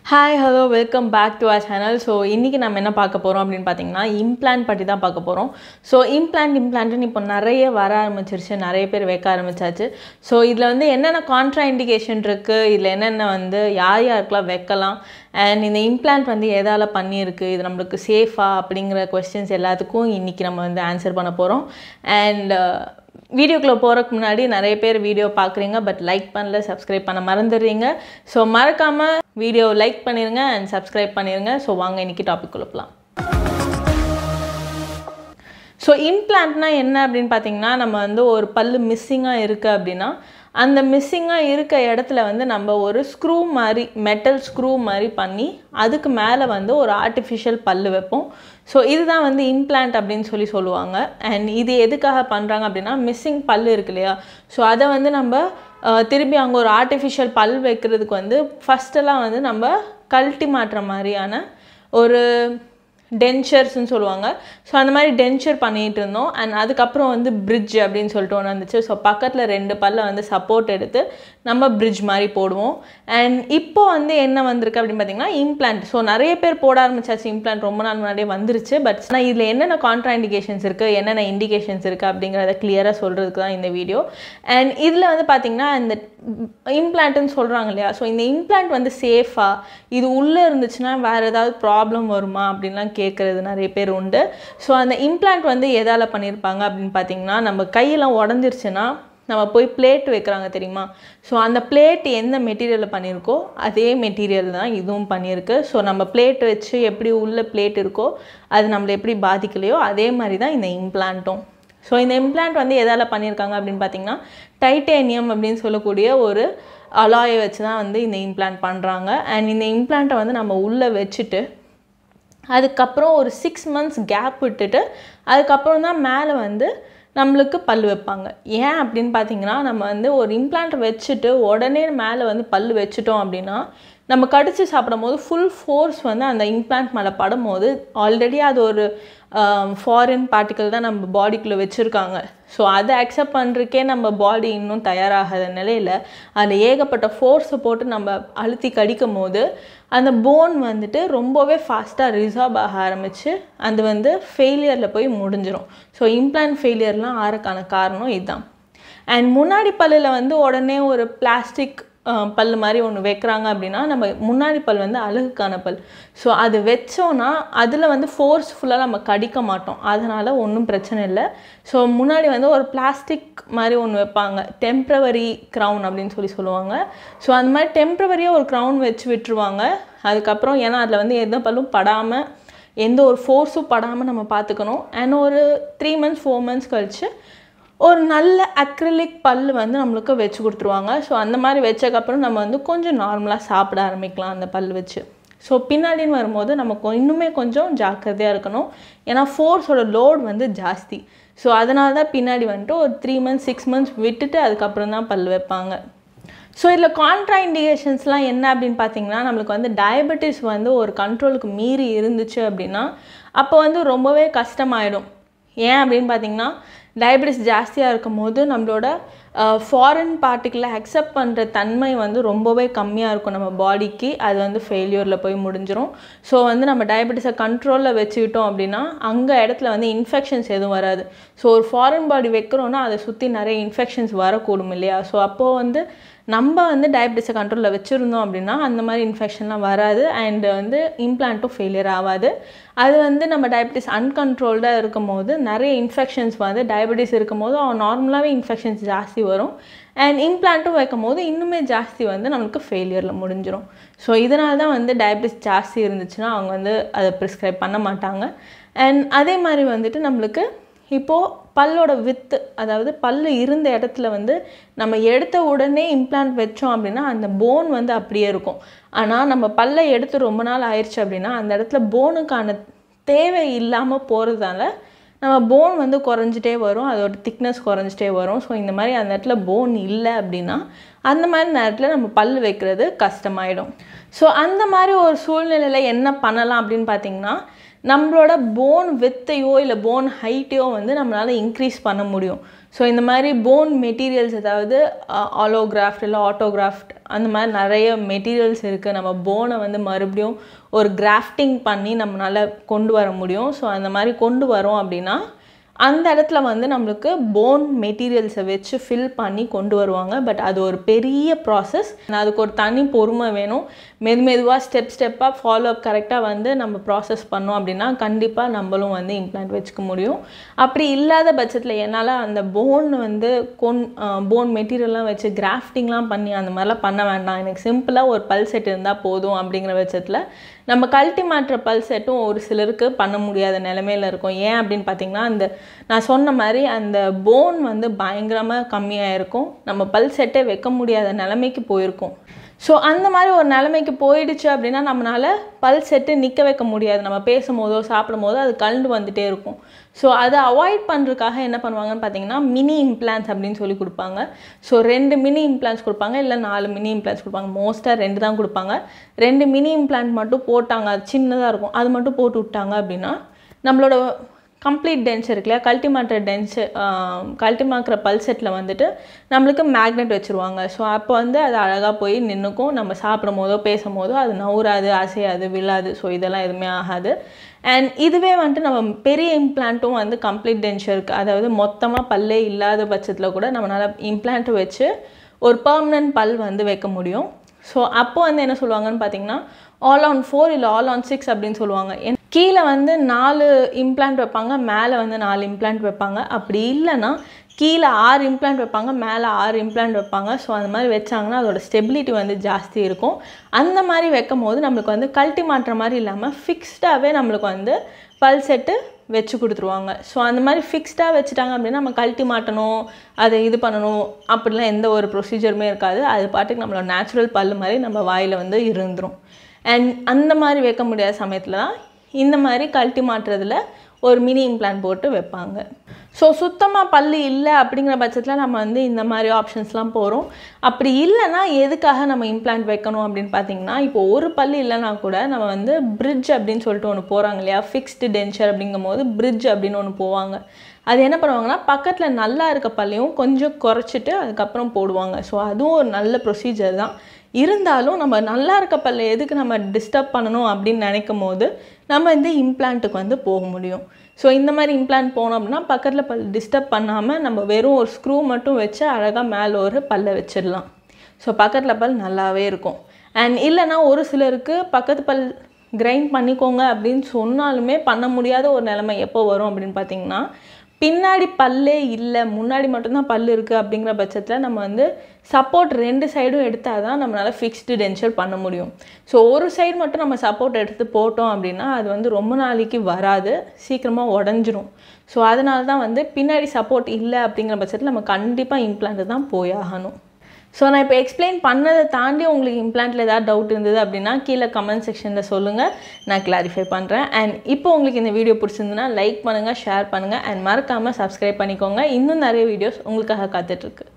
hi hello welcome back to our channel so இன்றைக்கி நம்ம என்ன பார்க்க போகிறோம் அப்படின்னு பார்த்தீங்கன்னா இம்ப்ளான்ட் பற்றி தான் பார்க்க போகிறோம் ஸோ இம்ப்ளான்ட் இம்ப்ளான்ட்னு இப்போ நிறைய வர ஆரம்பிச்சிருச்சு நிறைய பேர் வைக்க ஆரம்பிச்சாச்சு ஸோ இதில் வந்து என்னென்ன கான்ட்ரா இண்டிகேஷன் இருக்குது இதில் என்னென்ன வந்து யார் யாருக்கெல்லாம் வைக்கலாம் அண்ட் இந்த இம்ப்ளான்ட் வந்து எதால் பண்ணியிருக்கு இது நம்மளுக்கு சேஃபா அப்படிங்கிற கொஸ்டின்ஸ் எல்லாத்துக்கும் இன்றைக்கி நம்ம வந்து ஆன்சர் பண்ண போகிறோம் அண்ட் வீடியோக்குள்ளே போகிறதுக்கு முன்னாடி நிறைய பேர் வீடியோ பார்க்குறீங்க பட் லைக் பண்ணல சப்ஸ்கிரைப் பண்ண மறந்துடுறீங்க ஸோ மறக்காமல் வீடியோ லைக் பண்ணிடுங்க அண்ட் சப்ஸ்கிரைப் பண்ணிடுங்க ஸோ வாங்க இன்றைக்கி டாபிக் கொடுக்கலாம் ஸோ இம்ப்ளான்ட்னா என்ன அப்படின்னு பார்த்தீங்கன்னா நம்ம வந்து ஒரு பல்லு மிஸ்ஸிங்காக இருக்குது அப்படின்னா அந்த மிஸ்ஸிங்காக இருக்க இடத்துல வந்து நம்ம ஒரு ஸ்க்ரூ மாதிரி மெட்டல் ஸ்க்ரூ மாதிரி பண்ணி அதுக்கு மேலே வந்து ஒரு ஆர்டிஃபிஷியல் பல்லு வைப்போம் ஸோ இதுதான் வந்து இம்ப்ளான்ட் அப்படின்னு சொல்லி சொல்லுவாங்க அண்ட் இது எதுக்காக பண்ணுறாங்க அப்படின்னா மிஸ்ஸிங் பல்லு இருக்கு இல்லையா ஸோ அதை வந்து நம்ம அஹ், திருப்பி அங்கே ஒரு ஆர்டிஃபிஷியல் பல் வைக்கிறதுக்கு வந்து ஃபஸ்ட்டெல்லாம் வந்து நம்ம கழட்டி மாட்டுற மாதிரியான ஒரு டென்ச்சர்ஸ்னு சொல்லுவாங்க ஸோ அந்த மாதிரி டென்ச்சர் பண்ணிகிட்டு இருந்தோம் அண்ட் அதுக்கப்புறம் வந்து பிரிட்ஜ் அப்படின்னு சொல்லிட்டு ஒன்று வந்துச்சு ஸோ பக்கத்தில் ரெண்டு பல்ல வந்து சப்போர்ட் எடுத்து நம்ம பிரிட்ஜ் மாதிரி போடுவோம் அண்ட் இப்போ வந்து என்ன வந்திருக்கு அப்படின்னு பார்த்தீங்கன்னா இம்ப்ளான்ட் ஸோ நிறைய பேர் போட ஆரம்பிச்சாச்சு இம்ப்ளான்ட் ரொம்ப நாள் முன்னாடியே வந்துருச்சு பட் ஆனால் இதில் என்னென்ன கான்ட்ரா இண்டிகேஷன்ஸ் இருக்குது என்னென்ன இண்டிகேஷன்ஸ் இருக்குது அப்படிங்கிறத கிளியராக சொல்கிறதுக்கு தான் இந்த வீடியோ அண்ட் இதில் வந்து பார்த்திங்கன்னா இந்த இம்ப்ளான்ட்னு சொல்கிறாங்க இல்லையா ஸோ இந்த இம்ப்ளான்ட் வந்து சேஃபாக இது உள்ளே இருந்துச்சுன்னா வேறு ஏதாவது ப்ராப்ளம் வருமா அப்படின்லாம் கேட்குறது நிறைய பேர் உண்டு ஸோ அந்த இம்ப்ளான்ட் வந்து எதால் பண்ணியிருப்பாங்க அப்படின்னு பார்த்தீங்கன்னா நம்ம கையெல்லாம் உடஞ்சிருச்சுன்னா நம்ம போய் பிளேட் வைக்கிறாங்க தெரியுமா ஸோ அந்த பிளேட் எந்த மெட்டீரியலில் பண்ணியிருக்கோ அதே மெட்டீரியல் தான் இதுவும் பண்ணியிருக்கு ஸோ நம்ம பிளேட் வச்சு எப்படி உள்ள பிளேட் இருக்கோ அது நம்மளை எப்படி பாதிக்கலையோ அதே மாதிரி தான் இந்த இம்ப்ளான்ட்டும் ஸோ இந்த இம்ப்ளான்ட் வந்து எதால் பண்ணியிருக்காங்க அப்படின்னு பார்த்தீங்கன்னா டைட்டேனியம் அப்படின்னு சொல்லக்கூடிய ஒரு அலாயை வச்சு தான் வந்து இந்த இம்ப்ளான்ட் பண்ணுறாங்க அண்ட் இந்த இம்ப்ளான்ட்டை வந்து நம்ம உள்ளே வச்சுட்டு அதுக்கப்புறம் ஒரு சிக்ஸ் மந்த்ஸ் கேப் விட்டுட்டு அதுக்கப்புறம் தான் மேலே வந்து நம்மளுக்கு பல் வைப்பாங்க ஏன் அப்படின்னு பார்த்தீங்கன்னா நம்ம வந்து ஒரு இம்ப்ளான்ட் வச்சுட்டு உடனே மேலே வந்து பல் வச்சுட்டோம் அப்படின்னா நம்ம கடிச்சு சாப்பிடும் போது ஃபுல் ஃபோர்ஸ் வந்து அந்த இம்ப்ளான்ட் மேலே படும்போது ஆல்ரெடி அது ஒரு ஃபாரின் பார்ட்டிக்கல் தான் நம்ம பாடிக்குள்ளே வச்சுருக்காங்க ஸோ அதை அக்செப்ட் பண்ணுறக்கே நம்ம பாடி இன்னும் தயாராகாத நிலையில் அதில் ஏகப்பட்ட ஃபோர்ஸை போட்டு நம்ம அழுத்தி கடிக்கும் போது அந்த போன் வந்துட்டு ரொம்பவே ஃபாஸ்ட்டாக ரிசார்வ் ஆக ஆரம்பித்து அது வந்து ஃபெயிலியரில் போய் முடிஞ்சிடும் ஸோ இம்ப்ளான்ட் ஃபெயிலியர்லாம் ஆறக்கான காரணம் இதுதான் அண்ட் முன்னாடி பல்லில் வந்து உடனே ஒரு பிளாஸ்டிக் பல் மாதிரி ஒன்று வைக்கிறாங்க அப்படின்னா நம்ம முன்னாடி பல் வந்து அழகுக்கான பல் ஸோ அது வச்சோன்னா அதில் வந்து ஃபோர்ஸ்ஃபுல்லாக நம்ம கடிக்க மாட்டோம் அதனால் ஒன்றும் பிரச்சனை இல்லை ஸோ முன்னாடி வந்து ஒரு பிளாஸ்டிக் மாதிரி ஒன்று வைப்பாங்க டெம்ப்ரவரி க்ரௌன் அப்படின்னு சொல்லி சொல்லுவாங்க ஸோ அந்த மாதிரி டெம்ப்ரவரியாக ஒரு க்ரௌன் வச்சு விட்டுருவாங்க அதுக்கப்புறம் ஏன்னா அதில் வந்து எந்த பல்லும் படாமல் எந்த ஒரு ஃபோர்ஸும் படாமல் நம்ம பார்த்துக்கணும் அண்ட் ஒரு த்ரீ மந்த்ஸ் ஃபோர் மந்த்ஸ் கழிச்சு ஒரு நல்ல அக்ரிலிக் பல் வந்து நம்மளுக்கு வச்சு கொடுத்துருவாங்க ஸோ அந்த மாதிரி வச்சக்கப்புறம் நம்ம வந்து கொஞ்சம் நார்மலாக சாப்பிட ஆரம்பிக்கலாம் அந்த பல் வச்சு ஸோ பின்னாடின்னு வரும்போது நம்ம கொ- இன்னுமே கொஞ்சம் ஜாக்கிரதையாக இருக்கணும் ஏன்னா ஃபோர்ஸோட லோட் வந்து ஜாஸ்தி ஸோ அதனால தான் பின்னாடி வந்துட்டு ஒரு த்ரீ மந்த்ஸ் சிக்ஸ் மந்த்ஸ் விட்டுட்டு அதுக்கப்புறம் தான் பல் வைப்பாங்க ஸோ இதில் கான்ட்ரா இண்டிகேஷன்ஸ்லாம் என்ன அப்படின்னு பார்த்தீங்கன்னா நம்மளுக்கு வந்து டயபெட்டிஸ் வந்து ஒரு கண்ட்ரோலுக்கு மீறி இருந்துச்சு அப்படின்னா அப்போ வந்து ரொம்பவே கஷ்டமாயிடும் ஏன் அப்படின்னு பார்த்தீங்கன்னா டயபெட்டிஸ் ஜாஸ்தியாக இருக்கும் போது நம்மளோட ஃபாரின் பார்ட்டிகளை அக்செப்ட் பண்ணுற தன்மை வந்து ரொம்பவே கம்மியாக இருக்கும் நம்ம பாடிக்கு அது வந்து ஃபெயிலியரில் போய் முடிஞ்சிரும் ஸோ வந்து நம்ம டயபெட்டிஸை கண்ட்ரோலில் வச்சுக்கிட்டோம் அப்படின்னா அங்கே இடத்துல வந்து இன்ஃபெக்ஷன்ஸ் எதுவும் வராது ஸோ ஒரு ஃபாரின் பாடி வைக்கிறோன்னா அதை சுற்றி நிறைய இன்ஃபெக்ஷன்ஸ் வரக்கூடும் இல்லையா ஸோ அப்போது வந்து நம்ம வந்து டயபெட்டிஸை கண்ட்ரோலில் வச்சுருந்தோம் அப்படின்னா அந்த மாதிரி இன்ஃபெக்ஷன்லாம் வராது அண்ட் வந்து இம்ப்ளான்ட்டும் ஃபெயிலியர் ஆகாது அது வந்து நம்ம டயபெட்டிஸ் அன்கண்ட்ரோல்டாக இருக்கும் போது நிறைய இன்ஃபெக்ஷன்ஸ் வந்து டயபெட்டிஸ் இருக்கும் போது அவன் நார்மலாகவே இன்ஃபெக்ஷன்ஸ் ஜாஸ்தி வரும் அண்ட் இம்ப்ளான்ட்டும் வைக்கும் போது இன்னுமே ஜாஸ்தி வந்து நம்மளுக்கு ஃபெயிலியரில் முடிஞ்சிடும் ஸோ இதனால தான் வந்து டயபெட்டிஸ் ஜாஸ்தி இருந்துச்சுன்னா அவங்க வந்து அதை ப்ரிஸ்கிரைப் பண்ண மாட்டாங்க அண்ட் அதே மாதிரி வந்துட்டு நம்மளுக்கு இப்போது பல்லோட வித்து அதாவது பல்லு இருந்த இடத்துல வந்து நம்ம எடுத்த உடனே இம்ப்ளான்ட் வச்சோம் அப்படின்னா அந்த போன் வந்து அப்படியே இருக்கும் ஆனால் நம்ம பல்லை எடுத்து ரொம்ப நாள் ஆயிடுச்சு அப்படின்னா அந்த இடத்துல போனுக்கான தேவை இல்லாமல் போகிறதால நம்ம போன் வந்து குறைஞ்சிட்டே வரும் அதோட திக்னஸ் குறைஞ்சிட்டே வரும் ஸோ இந்த மாதிரி அந்த இடத்துல போன் இல்லை அப்படின்னா அந்த மாதிரி நேரத்தில் நம்ம பல் வைக்கிறது கஷ்டமாயிடும் ஸோ அந்த மாதிரி ஒரு சூழ்நிலையில் என்ன பண்ணலாம் அப்படின்னு பார்த்தீங்கன்னா நம்மளோட போன் வித்தையோ இல்லை போன் ஹைட்டையோ வந்து நம்மளால் இன்க்ரீஸ் பண்ண முடியும் ஸோ இந்த மாதிரி போன் மெட்டீரியல்ஸ் அதாவது ஆலோகிராஃப்ட் இல்லை ஆட்டோகிராஃப்ட் அந்த மாதிரி நிறைய மெட்டீரியல்ஸ் இருக்குது நம்ம போனை வந்து மறுபடியும் ஒரு கிராஃப்டிங் பண்ணி நம்மளால் கொண்டு வர முடியும் ஸோ அந்த மாதிரி கொண்டு வரோம் அப்படின்னா அந்த இடத்துல வந்து நம்மளுக்கு போன் மெட்டீரியல்ஸை வச்சு ஃபில் பண்ணி கொண்டு வருவாங்க பட் அது ஒரு பெரிய ப்ராசஸ் அதுக்கு ஒரு தனி பொறுமை வேணும் மெது மெதுவாக ஸ்டெப் ஸ்டெப்பாக ஃபாலோ அப் கரெக்டாக வந்து நம்ம ப்ராசஸ் பண்ணோம் அப்படின்னா கண்டிப்பாக நம்மளும் வந்து இம்ப்ளான்ட் வச்சுக்க முடியும் அப்படி இல்லாத பட்சத்தில் என்னால் அந்த போன் வந்து கொன் போன் மெட்டீரியல்லாம் வச்சு கிராஃப்டிங்லாம் பண்ணி அந்த மாதிரிலாம் பண்ண வேண்டாம் எனக்கு சிம்பிளாக ஒரு பல் செட் இருந்தால் போதும் அப்படிங்கிற பட்சத்தில் நம்ம கழட்டி மாற்ற பல் செட்டும் ஒரு சிலருக்கு பண்ண முடியாத நிலமையில இருக்கும் ஏன் அப்படின்னு பார்த்தீங்கன்னா அந்த நான் சொன்ன மாதிரி அந்த போன் வந்து பயங்கரமாக கம்மியாக இருக்கும் நம்ம பல் செட்டே வைக்க முடியாத நிலைமைக்கு போயிருக்கும் ஸோ அந்த மாதிரி ஒரு நிலைமைக்கு போயிடுச்சு அப்படின்னா நம்மளால் பல் செட்டு நிற்க வைக்க முடியாது நம்ம பேசும்போதோ சாப்பிடும் போதோ அது கலந்து வந்துட்டே இருக்கும் ஸோ அதை அவாய்ட் பண்ணுறதுக்காக என்ன பண்ணுவாங்கன்னு பார்த்தீங்கன்னா மினி இம்ப்ளான்ஸ் அப்படின்னு சொல்லி கொடுப்பாங்க ஸோ ரெண்டு மினி இம்ப்ளான்ஸ் கொடுப்பாங்க இல்லை நாலு மினி இம்ப்ளான்ஸ் கொடுப்பாங்க மோஸ்ட்டாக ரெண்டு தான் கொடுப்பாங்க ரெண்டு மினி இம்ப்ளான்ட் மட்டும் போட்டாங்க அது சின்னதாக இருக்கும் அது மட்டும் போட்டு விட்டாங்க அப்படின்னா நம்மளோட கம்ப்ளீட் டென்ஸ் இருக்கு இல்லையா கல்டிமாட்டர் டென்ஸு கல்டிமாக்கிற பல் செட்டில் வந்துட்டு நம்மளுக்கு மேக்னெட் வச்சுருவாங்க ஸோ அப்போ வந்து அது அழகாக போய் நின்றுக்கும் நம்ம சாப்பிடும் போதோ பேசும் போதோ அது நவுறாது அசையாது விழாது ஸோ இதெல்லாம் எதுவுமே ஆகாது அண்ட் இதுவே வந்துட்டு நம்ம பெரிய இம்ப்ளான்ட்டும் வந்து கம்ப்ளீட் டென்ச்சருக்கு அதாவது மொத்தமாக பல்லே இல்லாத பட்சத்தில் கூட நம்மளால் இம்ப்ளான்ட் வச்சு ஒரு பர்மனன்ட் பல் வந்து வைக்க முடியும் ஸோ அப்போ வந்து என்ன சொல்லுவாங்கன்னு பார்த்தீங்கன்னா ஆல் ஆன் ஃபோர் இல்லை ஆல் ஆன் சிக்ஸ் அப்படின்னு சொல்லுவாங்க என் கீழே வந்து நாலு இம்ப்ளான்ட் வைப்பாங்க மேலே வந்து நாலு இம்ப்ளான்ட் வைப்பாங்க அப்படி இல்லைன்னா கீழே ஆறு இம்ப்ளான்ட் வைப்பாங்க மேலே ஆறு இம்ப்ளான்ட் வைப்பாங்க ஸோ அந்த மாதிரி வச்சாங்கன்னா அதோட ஸ்டெபிலிட்டி வந்து ஜாஸ்தி இருக்கும் அந்த மாதிரி வைக்கும் போது நம்மளுக்கு வந்து கழட்டி மாட்டுற மாதிரி இல்லாமல் ஃபிக்ஸ்டாகவே நம்மளுக்கு வந்து பல் செட்டு வச்சு கொடுத்துருவாங்க ஸோ அந்த மாதிரி ஃபிக்ஸ்டாக வச்சுட்டாங்க அப்படின்னா நம்ம கழட்டி மாட்டணும் அதை இது பண்ணணும் அப்படிலாம் எந்த ஒரு ப்ரொசீஜருமே இருக்காது அது பாட்டுக்கு நம்மளோட நேச்சுரல் பல் மாதிரி நம்ம வாயில் வந்து இருந்துரும் அண்ட் அந்த மாதிரி வைக்க முடியாத சமயத்தில் தான் இந்த மாதிரி கழட்டி மாட்டுறதுல ஒரு மினி இம்ப்ளான்ட் போட்டு வைப்பாங்க ஸோ சுத்தமாக பல்லு இல்லை அப்படிங்கிற பட்சத்தில் நம்ம வந்து இந்த மாதிரி ஆப்ஷன்ஸ்லாம் போகிறோம் அப்படி இல்லைன்னா எதுக்காக நம்ம இம்ப்ளான்ட் வைக்கணும் அப்படின்னு பார்த்தீங்கன்னா இப்போ ஒரு பல்லு இல்லைனா கூட நம்ம வந்து பிரிட்ஜ் அப்படின்னு சொல்லிட்டு ஒன்று போகிறாங்க இல்லையா ஃபிக்ஸ்டு டென்ச்சர் அப்படிங்கும் போது பிரிட்ஜ் அப்படின்னு ஒன்று போவாங்க அது என்ன பண்ணுவாங்கன்னா பக்கத்தில் நல்லா இருக்க பல்லையும் கொஞ்சம் குறைச்சிட்டு அதுக்கப்புறம் போடுவாங்க ஸோ அதுவும் ஒரு நல்ல ப்ரொசீஜர் தான் இருந்தாலும் நம்ம நல்லா இருக்க பல்ல எதுக்கு நம்ம டிஸ்டர்ப் பண்ணணும் அப்படின்னு நினைக்கும் போது நம்ம இந்த இம்ப்ளான்ட்டுக்கு வந்து போக முடியும் ஸோ இந்த மாதிரி இம்ப்ளான்ட் போனோம் அப்படின்னா பக்கத்தில் பல் டிஸ்டர்ப் பண்ணாமல் நம்ம வெறும் ஒரு ஸ்க்ரூ மட்டும் வச்சு அழகாக மேலே ஒரு பல்லை வச்சிடலாம் ஸோ பக்கத்தில் பல் நல்லாவே இருக்கும் அண்ட் இல்லைன்னா ஒரு சிலருக்கு பக்கத்து பல் கிரைண்ட் பண்ணிக்கோங்க அப்படின்னு சொன்னாலுமே பண்ண முடியாத ஒரு நிலைமை எப்போ வரும் அப்படின்னு பார்த்தீங்கன்னா பின்னாடி பல்லே இல்லை முன்னாடி மட்டும்தான் பல் இருக்குது அப்படிங்கிற பட்சத்தில் நம்ம வந்து சப்போர்ட் ரெண்டு சைடும் எடுத்தால் தான் நம்மளால் ஃபிக்ஸ்டு டென்ச்சர் பண்ண முடியும் ஸோ ஒரு சைடு மட்டும் நம்ம சப்போர்ட் எடுத்து போட்டோம் அப்படின்னா அது வந்து ரொம்ப நாளைக்கு வராது சீக்கிரமாக உடஞ்சிரும் ஸோ அதனால தான் வந்து பின்னாடி சப்போர்ட் இல்லை அப்படிங்கிற பட்சத்தில் நம்ம கண்டிப்பாக இம்ப்ளான்ட் தான் போயாகணும் ஸோ நான் இப்போ எக்ஸ்பிளைன் பண்ணதை தாண்டி உங்களுக்கு இம்ப்ளான்ட்டில் ஏதாவது டவுட் இருந்தது அப்படின்னா கீழே கமெண்ட் செக்ஷனில் சொல்லுங்கள் நான் கிளாரிஃபை பண்ணுறேன் அண்ட் இப்போ உங்களுக்கு இந்த வீடியோ பிடிச்சிருந்துன்னா லைக் பண்ணுங்கள் ஷேர் பண்ணுங்கள் அண்ட் மறக்காமல் சப்ஸ்கிரைப் பண்ணிக்கோங்க இன்னும் நிறைய வீடியோஸ் உங்களுக்காக காத்துட்ருக்கு